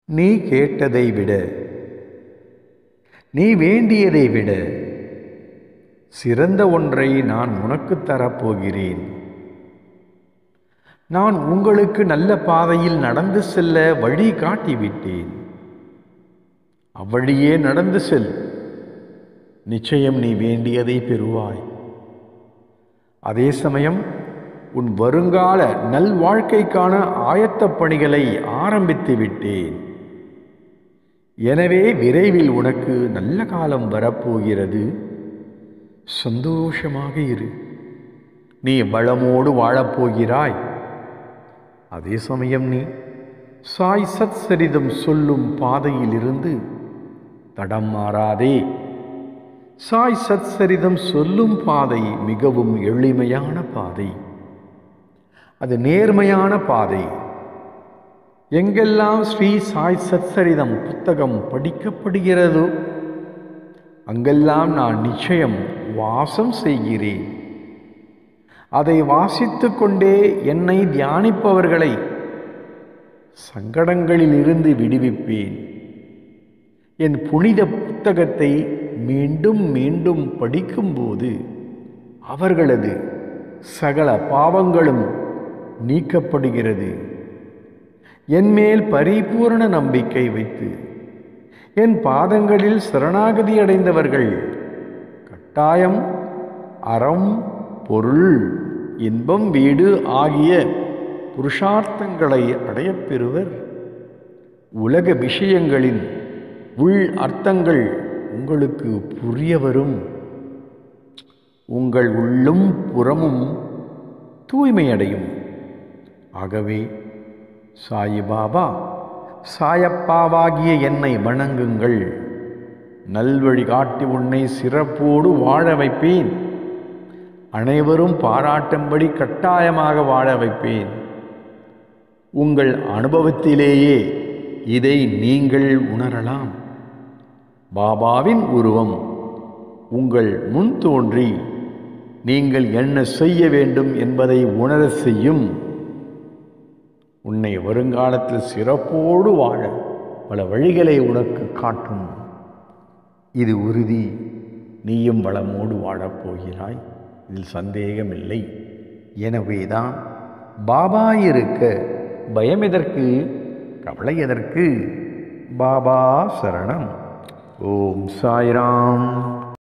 நீ கேட்டதை விட நீ வேண்டியதை விட சிறந்த ஒன்றை நான் உனக்கு தரப்போகிறேன் நான் உங்களுக்கு நல்ல பாதையில் நடந்து செல்ல வழி காட்டிவிட்டேன் அவ்வழியே நடந்து செல் நிச்சயம் நீ வேண்டியதை பெறுவாய் அதே சமயம் உன் வருங்கால நல்வாழ்க்கைக்கான ஆயத்தப் பணிகளை ஆரம்பித்து விட்டேன் எனவே விரைவில் உனக்கு நல்ல காலம் வரப்போகிறது சந்தோஷமாக இரு நீ வளமோடு வாழப்போகிறாய் அதே சமயம் நீ சாய் சத் சரிதம் சொல்லும் பாதையிலிருந்து தடம் மாறாதே சாய் சத் சரிதம் சொல்லும் பாதை மிகவும் எளிமையான பாதை அது நேர்மையான பாதை எங்கெல்லாம் ஸ்ரீ சாய் சத்சரிதம் புத்தகம் படிக்கப்படுகிறதோ அங்கெல்லாம் நான் நிச்சயம் வாசம் செய்கிறேன் அதை வாசித்து கொண்டே என்னை தியானிப்பவர்களை சங்கடங்களில் இருந்து விடுவிப்பேன் என் புனித புத்தகத்தை மீண்டும் மீண்டும் படிக்கும்போது அவர்களது சகல பாவங்களும் நீக்கப்படுகிறது என்மேல் பரிபூரண நம்பிக்கை வைத்து என் பாதங்களில் சரணாகதி அடைந்தவர்கள் கட்டாயம் அறம் பொருள் இன்பம் வீடு ஆகிய புருஷார்த்தங்களை அடையப் பெறுவர் உலக விஷயங்களின் உள் அர்த்தங்கள் உங்களுக்கு புரிய வரும் உங்கள் உள்ளும் புறமும் தூய்மையடையும் ஆகவே சாயிபாபா சாயப்பாவாகிய என்னை வணங்குங்கள் நல்வழி காட்டி உன்னை சிறப்போடு வாழ வைப்பேன் அனைவரும் பாராட்டும்படி கட்டாயமாக வாழ வைப்பேன் உங்கள் அனுபவத்திலேயே இதை நீங்கள் உணரலாம் பாபாவின் உருவம் உங்கள் முன் தோன்றி நீங்கள் என்ன செய்ய வேண்டும் என்பதை உணரச் செய்யும் உன்னை வருங்காலத்தில் சிறப்போடு வாழ பல வழிகளை உனக்கு காட்டும் இது உறுதி நீயும் வளமோடு வாழப்போகிறாய் இதில் சந்தேகமில்லை எனவேதான் பாபா இருக்க பயம் எதற்கு கவலை எதற்கு பாபா சரணம் ஓம் சாய்ராம்